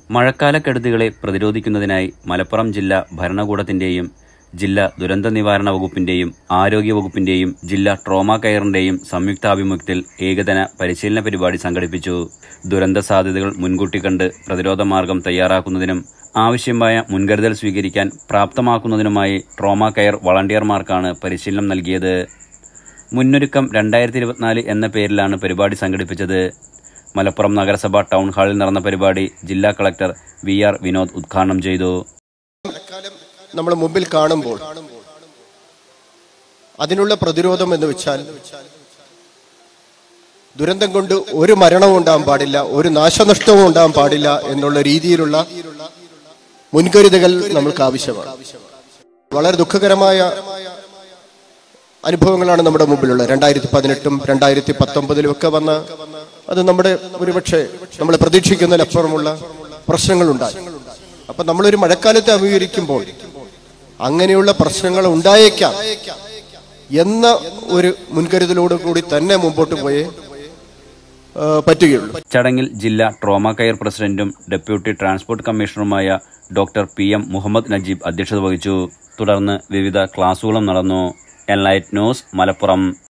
മഴക്കാലക്കെടുതികളെ പ്രതിരോധിക്കുന്നതിനായി മലപ്പുറം ജില്ലാ ഭരണകൂടത്തിന്റെയും ജില്ലാ ദുരന്ത നിവാരണ വകുപ്പിന്റെയും ആരോഗ്യ വകുപ്പിന്റെയും ജില്ലാ ട്രോമ കെയറിന്റെയും സംയുക്താഭിമുഖ്യത്തിൽ ഏകദിന പരിശീലന പരിപാടി സംഘടിപ്പിച്ചു ദുരന്ത സാധ്യതകൾ മുൻകൂട്ടി കണ്ട് പ്രതിരോധ മാർഗം തയ്യാറാക്കുന്നതിനും ആവശ്യമായ മുൻകരുതൽ സ്വീകരിക്കാൻ പ്രാപ്തമാക്കുന്നതിനുമായി ട്രോമ കെയർ വളണ്ടിയർമാർക്കാണ് പരിശീലനം നൽകിയത് മുന്നൊരുക്കം രണ്ടായിരത്തി ഇരുപത്തിനാല് എന്ന പേരിലാണ് പരിപാടി സംഘടിപ്പിച്ചത് മലപ്പുറം നഗരസഭ ടൗൺ ഹാളിൽ നടന്ന പരിപാടി ജില്ലാ കളക്ടർ വി ആർ വിനോദ് ഉദ്ഘാടനം ചെയ്തു നമ്മൾ മുമ്പിൽ കാണുമ്പോൾ അതിനുള്ള പ്രതിരോധം എന്ന് വെച്ചാൽ ദുരന്തം കൊണ്ട് ഒരു മരണവും ഉണ്ടാകാൻ പാടില്ല ഒരു നാശനഷ്ടവും ഉണ്ടാകാൻ പാടില്ല എന്നുള്ള രീതിയിലുള്ള മുൻകരുതലുകൾ നമ്മൾക്ക് ആവശ്യമാണ് വളരെ ദുഃഖകരമായ അനുഭവങ്ങളാണ് നമ്മുടെ മുമ്പിലുള്ളത് രണ്ടായിരത്തി പതിനെട്ടും രണ്ടായിരത്തി പത്തൊമ്പതിലും ഒക്കെ വന്ന അത് നമ്മുടെ ഒരുപക്ഷെ നമ്മൾ പ്രതീക്ഷിക്കുന്നതിനപ്പുറമുള്ള പ്രശ്നങ്ങളുണ്ടായി അപ്പൊ നമ്മളൊരു മഴക്കാലത്തെ അഭിമുഖീകരിക്കുമ്പോൾ അങ്ങനെയുള്ള പ്രശ്നങ്ങൾ ഉണ്ടായേക്കാം എന്ന ഒരു മുൻകരുതലോട് കൂടി തന്നെ മുമ്പോട്ട് പോയേ ആ, പറ്റുകയുള്ളൂ ചടങ്ങിൽ ജില്ലാ ട്രോമ കെയർ പ്രസിഡന്റും ഡെപ്യൂട്ടി ട്രാൻസ്പോർട്ട് കമ്മീഷണറുമായ doctor P M Muhammad Najeeb അധ്യക്ഷത വഹിച്ചു തുടർന്ന് വിവിധ ക്ലാസുകളും നടന്നു എൻലൈറ്റ് ന്യൂസ് മലപ്പുറം